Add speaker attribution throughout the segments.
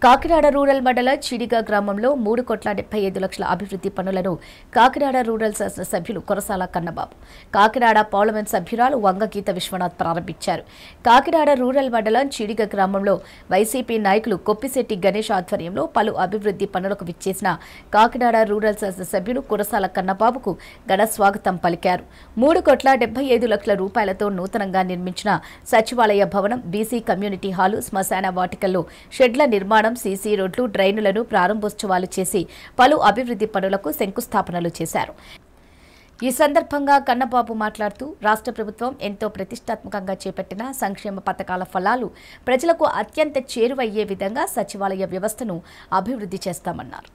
Speaker 1: Kakinada rural మండల చీడిగా గ్రామంలో మూడు కోట్ల డెబ్బై ఐదు లక్షల అభివృద్ధి పనులను కాకినాడ రూరల్ శాసన సభ్యులు కొరసాల కన్నబాబు కాకినాడ పార్లమెంట్ సభ్యురాలు వంగగీత విశ్వనాథ్ ప్రారంభించారు కాకినాడ రూరల్ మండలం చీడిగ గ్రామంలో వైసీపీ నాయకులు కొప్పిశెట్టి గణేష్ ఆధ్వర్యంలో పలు అభివృద్ధి పనులకు విచ్చేసిన కాకినాడ రూరల్ శాసన సభ్యులు కురసాల కన్నబాబుకు ఘన స్వాగతం పలికారు మూడు కోట్ల డెబ్బై ఐదు లక్షల రూపాయలతో నూతనంగా నిర్మించిన సచివాలయ భవనం బీసీ కమ్యూనిటీ హాలు శ్మశాన వాటికల్లో షెడ్ల నిర్మాణం సీసీ రోడ్లు డ్రైనులను ప్రారంభోత్సవాలు చేసి పలు అభివృద్ధి పనులకు శంకుస్థాపనలు చేశారు ఈ సందర్భంగా కన్నబాబు మాట్లాడుతూ రాష్ట్ర ప్రభుత్వం ఎంతో ప్రతిష్టాత్మకంగా చేపట్టిన సంక్షేమ పథకాల ఫలాలు ప్రజలకు అత్యంత చేరువయ్యే విధంగా సచివాలయ వ్యవస్థను అభివృద్ధి చేస్తామన్నారు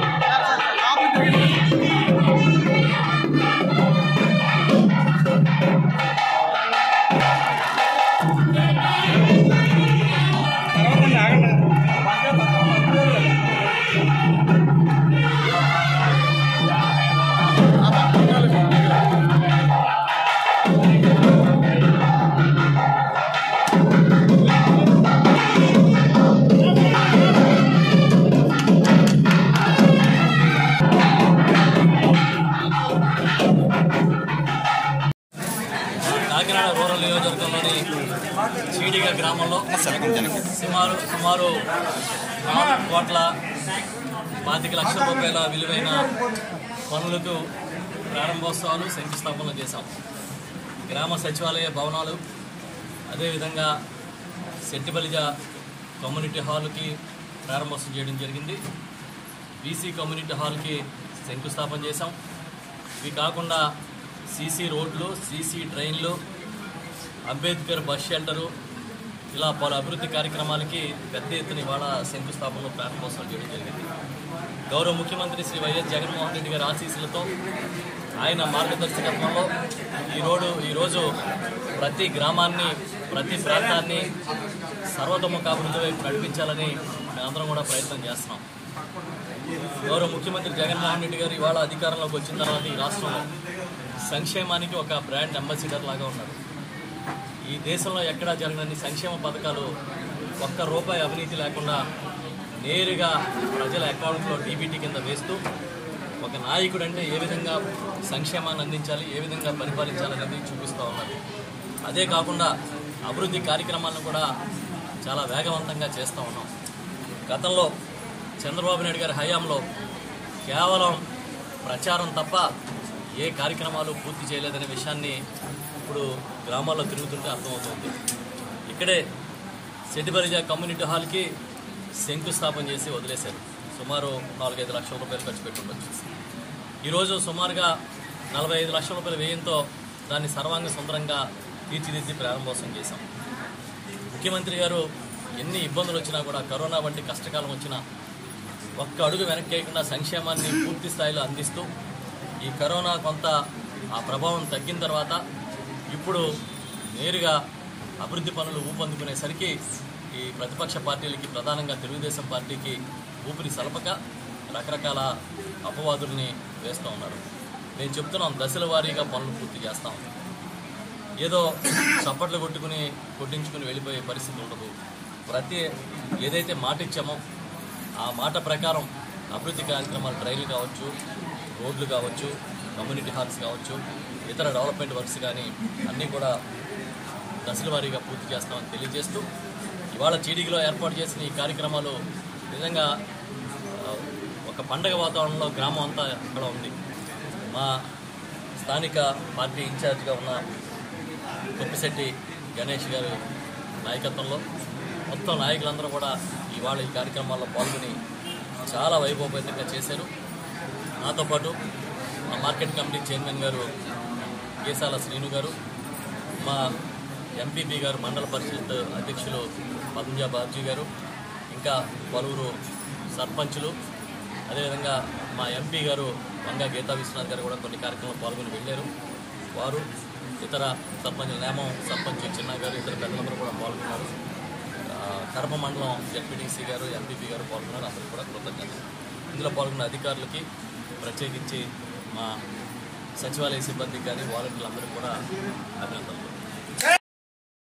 Speaker 2: కాకినాడ రూరల్ నియోజకవర్గంలోని చీడిగ గ్రామంలో సుమారు సుమారు నాలుగు కోట్ల పాతిక లక్షల రూపాయల విలువైన పనులకు ప్రారంభోత్సవాలు శంకుస్థాపనలు చేశాం గ్రామ సచివాలయ భవనాలు అదేవిధంగా సెట్టిబలిజ కమ్యూనిటీ హాల్కి ప్రారంభోత్సవం చేయడం జరిగింది బీసీ కమ్యూనిటీ హాల్కి శంకుస్థాపన చేశాం ఇవి కాకుండా సీసీ రోడ్లు సీసీ ట్రైన్లు అంబేద్కర్ బస్ షెల్టరు ఇలా పలు అభివృద్ధి కార్యక్రమాలకి పెద్ద ఎత్తున ఇవాళ శంకుస్థాపనలు ప్రారంభోత్సవం చేయడం జరిగింది గౌరవ ముఖ్యమంత్రి శ్రీ వైఎస్ జగన్మోహన్ రెడ్డి గారి ఆశీస్సులతో ఆయన మార్గదర్శకత్వంలో ఈ రోడ్డు ఈరోజు ప్రతి గ్రామాన్ని ప్రతి ప్రాంతాన్ని సర్వతోముఖాభివృద్ధి వైపు నడిపించాలని మేమందరం కూడా ప్రయత్నం చేస్తున్నాం గౌరవ ముఖ్యమంత్రి జగన్మోహన్ రెడ్డి గారు ఇవాళ అధికారంలోకి వచ్చిన తర్వాత ఈ రాష్ట్రంలో సంక్షేమానికి ఒక బ్రాండ్ అంబాసిడర్ లాగా ఉన్నారు ఈ దేశంలో ఎక్కడా జరగని సంక్షేమ పథకాలు ఒక్క రూపాయి అవినీతి లేకుండా నేరుగా ప్రజల అకౌంట్లో డీబీటీ కింద వేస్తూ ఒక నాయకుడు అంటే ఏ విధంగా సంక్షేమాన్ని అందించాలి ఏ విధంగా పరిపాలించాలనేది చూపిస్తూ ఉన్నారు అదే కాకుండా అభివృద్ధి కార్యక్రమాలను కూడా చాలా వేగవంతంగా చేస్తూ ఉన్నాం గతంలో చంద్రబాబు నాయుడు గారి హయాంలో కేవలం ప్రచారం తప్ప ఏ కార్యక్రమాలు పూర్తి చేయలేదనే విషయాన్ని ఇప్పుడు గ్రామాల్లో తిరుగుతుంటే అర్థమవుతుంది ఇక్కడే సెటిబరిజా కమ్యూనిటీ హాల్కి శంకుస్థాపన చేసి వదిలేశారు సుమారు నాలుగైదు లక్షల రూపాయలు ఖర్చు పెట్టి ఉండొచ్చు ఈరోజు సుమారుగా నలభై ఐదు లక్షల రూపాయల వ్యయంతో దాన్ని సర్వాంగ సుందరంగా తీర్చిదిద్ది ప్రారంభోత్సవం చేశాం ముఖ్యమంత్రి గారు ఎన్ని ఇబ్బందులు వచ్చినా కూడా కరోనా వంటి కష్టకాలం వచ్చినా ఒక్క అడుగు వెనక్కి వేయకుండా సంక్షేమాన్ని పూర్తి స్థాయిలో అందిస్తూ ఈ కరోనా కొంత ఆ ప్రభావం తగ్గిన తర్వాత ఇప్పుడు నేరుగా అభివృద్ధి పనులు ఊపందుకునేసరికి ఈ ప్రతిపక్ష పార్టీలకి ప్రధానంగా తెలుగుదేశం పార్టీకి ఊపిరి సలపక రకరకాల అపవాదుల్ని వేస్తూ ఉన్నారు మేము చెప్తున్నాం దశల వారీగా పనులు పూర్తి చేస్తాం ఏదో చప్పట్లు కొట్టుకుని కొట్టించుకుని వెళ్ళిపోయే పరిస్థితి ఉండదు ప్రతి ఏదైతే మాట ఇచ్చామో ఆ మాట ప్రకారం అభివృద్ధి కార్యక్రమాలు డ్రైన్లు కావచ్చు రోడ్లు కావచ్చు కమ్యూనిటీ హాల్స్ కావచ్చు ఇతర డెవలప్మెంట్ వర్క్స్ కానీ అన్నీ కూడా దశల వారీగా పూర్తి చేస్తామని తెలియజేస్తూ ఇవాళ చీడిగిలో ఏర్పాటు చేసిన ఈ కార్యక్రమాలు నిజంగా ఆ, ఒక పండగ వాతావరణంలో గ్రామం అంతా అక్కడ ఉంది మా స్థానిక పార్టీ ఇన్ఛార్జ్గా ఉన్న కొప్పిశెట్టి గణేష్ గారి నాయకత్వంలో మొత్తం నాయకులందరూ కూడా ఇవాళ ఈ కార్యక్రమాల్లో పాల్గొని చాలా వైభవపేతంగా చేశారు నాతో పాటు మా మార్కెట్ కమిటీ చైర్మన్ గారు కేశాల శ్రీను గారు మా ఎంపీపీ గారు మండల పరిషత్ అధ్యక్షులు పద్మజా బాబ్జీ గారు ఇంకా పలువురు సర్పంచులు అదేవిధంగా మా ఎంపీ గారు వంగా గీతా విశ్వనాథ్ గారు కూడా కొన్ని కార్యక్రమాలు పాల్గొని వెళ్ళారు వారు ఇతర సర్పంచులు నేమం సర్పంచ్ చిన్న గారు ఇతర పెద్దలందరూ కూడా పాల్గొన్నారు ఆ, కడప మండలం జడ్పీటీసీ గారు ఎంపీపీ గారు పాల్గొన్నారు అందరూ కూడా కృతజ్ఞతలు ఇందులో పాల్గొన్న అధికారులకి ప్రత్యేకించి మా సచివాలయ సిబ్బందికి కానీ వాలంటీర్లందరికీ కూడా అభినందనలు